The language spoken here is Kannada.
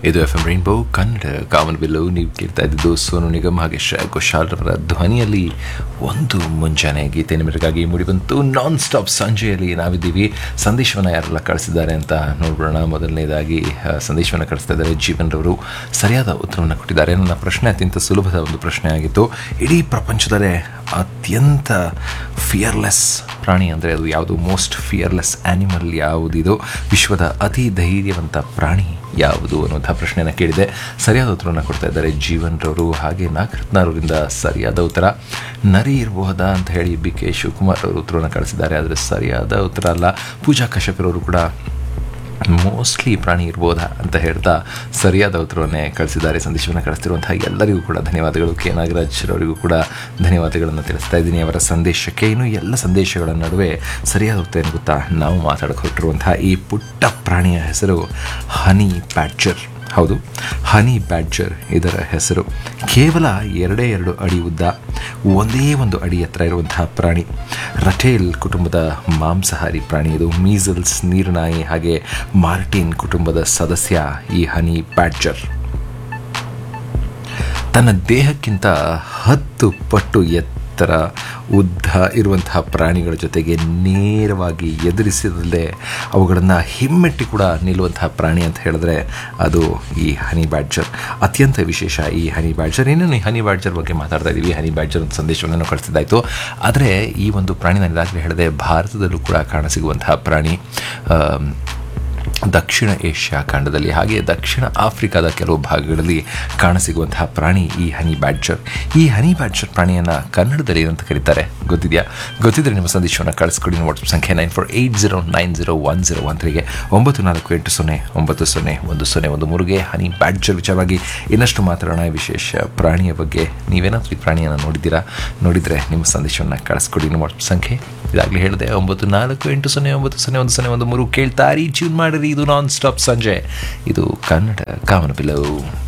ಇದು ಎಫ್ ಎಂ ರೈನ್ಬೋ ಕನ್ನಡ ಕಾಮನ್ ಬಿಲ್ಲು ನೀವು ಕೇಳ್ತಾ ಇದ್ದಿದ್ದು ಸೋನು ನಿಗಮ್ ಹಾಗೆ ಶ್ರೇಯಾ ಘೋಷಾಲ್ ಅವರ ಧ್ವನಿಯಲ್ಲಿ ಒಂದು ಮುಂಜಾನೆ ಗೀತೆ ನಿಮಗಾಗಿ ಮೂಡಿಬಂತು ನಾನ್ ಸ್ಟಾಪ್ ಸಂಜೆಯಲ್ಲಿ ನಾವಿದ್ದೀವಿ ಸಂದೇಶವನ್ನು ಯಾರೆಲ್ಲ ಕಳಿಸಿದ್ದಾರೆ ಅಂತ ನೋಡೋಣ ಮೊದಲನೇದಾಗಿ ಆ, ಸಂದೇಶವನ್ನು ಕಳಿಸ್ತಾ ಇದ್ದಾರೆ ಜೀವನ್ ರವರು ಸರಿಯಾದ ಉತ್ತರವನ್ನು ಕೊಟ್ಟಿದ್ದಾರೆ ನನ್ನ ಪ್ರಶ್ನೆ ಅತ್ಯಂತ ಸುಲಭದ ಒಂದು ಪ್ರಶ್ನೆ ಆಗಿತ್ತು ಇಡೀ ಪ್ರಪಂಚದಲ್ಲೇ ಅತ್ಯಂತ ಫಿಯರ್ಲೆಸ್ ಪ್ರಾಣಿ ಅಂದರೆ ಅದು ಯಾವುದು ಮೋಸ್ಟ್ ಫಿಯರ್ಲೆಸ್ ಆ್ಯನಿಮಲ್ ಯಾವುದಿದು ವಿಶ್ವದ ಅತಿ ಧೈರ್ಯವಂತ ಪ್ರಾಣಿ ಯಾವುದು ಅನ್ನುವಂಥ ಪ್ರಶ್ನೆಯನ್ನು ಕೇಳಿದೆ ಸರಿಯಾದ ಉತ್ತರವನ್ನು ಕೊಡ್ತಾ ಇದ್ದಾರೆ ಜೀವನ್ ರವರು ಹಾಗೆ ನಾಗರತ್ನವರಿಂದ ಸರಿಯಾದ ಉತ್ತರ ನರಿ ಇರಬಹುದಾ ಅಂತ ಹೇಳಿ ಬಿ ಕೆ ಶಿವಕುಮಾರ್ ಅವರು ಉತ್ತರವನ್ನು ಕಳಿಸಿದ್ದಾರೆ ಆದರೆ ಸರಿಯಾದ ಉತ್ತರ ಅಲ್ಲ ಪೂಜಾ ಕಶ್ಯಪರವರು ಕೂಡ ಮೋಸ್ಟ್ಲಿ ಪ್ರಾಣಿ ಇರ್ಬೋದಾ ಅಂತ ಹೇಳ್ತಾ ಸರಿಯಾದ ಉತ್ತರವನ್ನೇ ಕಳಿಸಿದ್ದಾರೆ ಸಂದೇಶವನ್ನು ಕಳಿಸ್ತಿರುವಂತಹ ಎಲ್ಲರಿಗೂ ಕೂಡ ಧನ್ಯವಾದಗಳು ಕೆ ನಾಗರಾಜ್ ಅವರಿಗೂ ಕೂಡ ಧನ್ಯವಾದಗಳನ್ನು ತಿಳಿಸ್ತಾ ಇದ್ದೀನಿ ಅವರ ಸಂದೇಶಕ್ಕೆ ಇನ್ನು ಎಲ್ಲ ಸಂದೇಶಗಳ ನಡುವೆ ಸರಿಯಾದ ಉತ್ತರ ಏನು ಗೊತ್ತಾ ನಾವು ಮಾತಾಡಕ್ಕೆ ಹೊರಟಿರುವಂತಹ ಈ ಪುಟ್ಟ ಪ್ರಾಣಿಯ ಹೆಸರು ಹನಿ ಪ್ಯಾಡ್ಜರ್ ಹೌದು ಹನಿ ಬ್ಯಾಡ್ಜರ್ ಇದರ ಹೆಸರು ಕೇವಲ ಎರಡೇ ಎರಡು ಅಡಿ ಉದ್ದ ಒಂದೇ ಒಂದು ಅಡಿ ಎತ್ತರ ಇರುವಂತಹ ಪ್ರಾಣಿ ರಟೇಲ್ ಕುಟುಂಬದ ಮಾಂಸಾಹಾರಿ ಪ್ರಾಣಿ ಇದು ಮೀಸಲ್ಸ್ ನೀರ್ನಾಯಿ ಹಾಗೆ ಮಾರ್ಟಿನ್ ಕುಟುಂಬದ ಸದಸ್ಯ ಈ ಹನಿ ಬ್ಯಾಡ್ಜರ್ ತನ್ನ ದೇಹಕ್ಕಿಂತ ಹತ್ತು ಪಟ್ಟು ಎತ್ತರ ಉದ್ದ ಇರುವಂತಹ ಪ್ರಾಣಿಗಳ ಜೊತೆಗೆ ನೇರವಾಗಿ ಎದುರಿಸಿದಲ್ಲದೆ ಅವುಗಳನ್ನು ಹಿಮ್ಮೆಟ್ಟಿ ಕೂಡ ನಿಲ್ಲುವಂತಹ ಪ್ರಾಣಿ ಅಂತ ಹೇಳಿದ್ರೆ ಅದು ಈ ಹನಿ ಬ್ಯಾಡ್ಜರ್ ಅತ್ಯಂತ ವಿಶೇಷ ಈ ಹನಿ ಬ್ಯಾಡ್ಜರ್ ಇನ್ನೇನು ಈ ಹನಿ ಬ್ಯಾಡ್ಜರ್ ಬಗ್ಗೆ ಮಾತಾಡ್ತಾ ಇದ್ದೀವಿ ಹನಿ ಬ್ಯಾಡ್ಜರ್ ಅಂತ ಸಂದೇಶವನ್ನು ಕಳಿಸ್ತಿದ್ದಾಯಿತು ಆದರೆ ಈ ಒಂದು ಪ್ರಾಣಿ ನಾನು ಇದಾಗಲೇ ಹೇಳಿದೆ ಭಾರತದಲ್ಲೂ ಕೂಡ ಕಾಣಸಿಗುವಂತಹ ಪ್ರಾಣಿ ಆಮ್, ದಕ್ಷಿಣ ಏಷ್ಯಾ ಖಂಡದಲ್ಲಿ ಹಾಗೆ ದಕ್ಷಿಣ ಆಫ್ರಿಕಾದ ಕೆಲವು ಭಾಗಗಳಲ್ಲಿ ಕಾಣಸಿಗುವಂತಹ ಪ್ರಾಣಿ ಈ ಹನಿ ಬ್ಯಾಡ್ಜರ್ ಈ ಹನಿ ಬ್ಯಾಡ್ಜರ್ ಪ್ರಾಣಿಯನ್ನು ಕನ್ನಡದಲ್ಲಿ ಏನಂತ ಕರೀತಾರೆ ಗೊತ್ತಿದೆಯಾ ಗೊತ್ತಿದ್ರೆ ನಿಮ್ಮ ಸಂದೇಶವನ್ನು ಕಳಿಸ್ಕೊಡಿ ನಿಮ್ಮ ವಾಟ್ಸಪ್ ಸಂಖ್ಯೆ nine four eight zero nine zero one zero one ತ್ರೀಗೆ ಒಂಬತ್ತು ನಾಲ್ಕು ಎಂಟು ಸೊನ್ನೆ ಒಂಬತ್ತು ಸೊನ್ನೆ ಒಂದು ಸೊನ್ನೆ ಒಂದು ಮೂರುಗೆ ಹನಿ ಬ್ಯಾಡ್ಜರ್ ವಿಚಾರವಾಗಿ ಇನ್ನಷ್ಟು ಮಾತಾಡೋಣ ವಿಶೇಷ ಪ್ರಾಣಿಯ ಬಗ್ಗೆ ನೀವೇನಾದರೂ ಈ ಪ್ರಾಣಿಯನ್ನು ನೋಡಿದ್ದೀರಾ ನೋಡಿದರೆ ನಿಮ್ಮ ಸಂದೇಶವನ್ನು ಕಳಿಸ್ಕೊಡಿ ನಿಮ್ಮ ವಾಟ್ಸಪ್ ಸಂಖ್ಯೆ ಇದಾಗಲೇ ಹೇಳಿದೆ ಒಂಬತ್ತು ನಾಲ್ಕು ಎಂಟು ಸೊನ್ನೆ ಒಂಬತ್ತು ಸೊನ್ನೆ ಒಂದು ಸೊನ್ನೆ ಒಂದು ಮೂರು ಕೇಳ್ತಾರಿ ಟ್ಯೂನ್ ಮಾಡಿರಿ ಇದು ನಾನ್ ಸ್ಟಾಪ್ ಸಂಜೆ ಇದು ಕನ್ನಡ ಕಾಮನಬಿಲ್ಲವು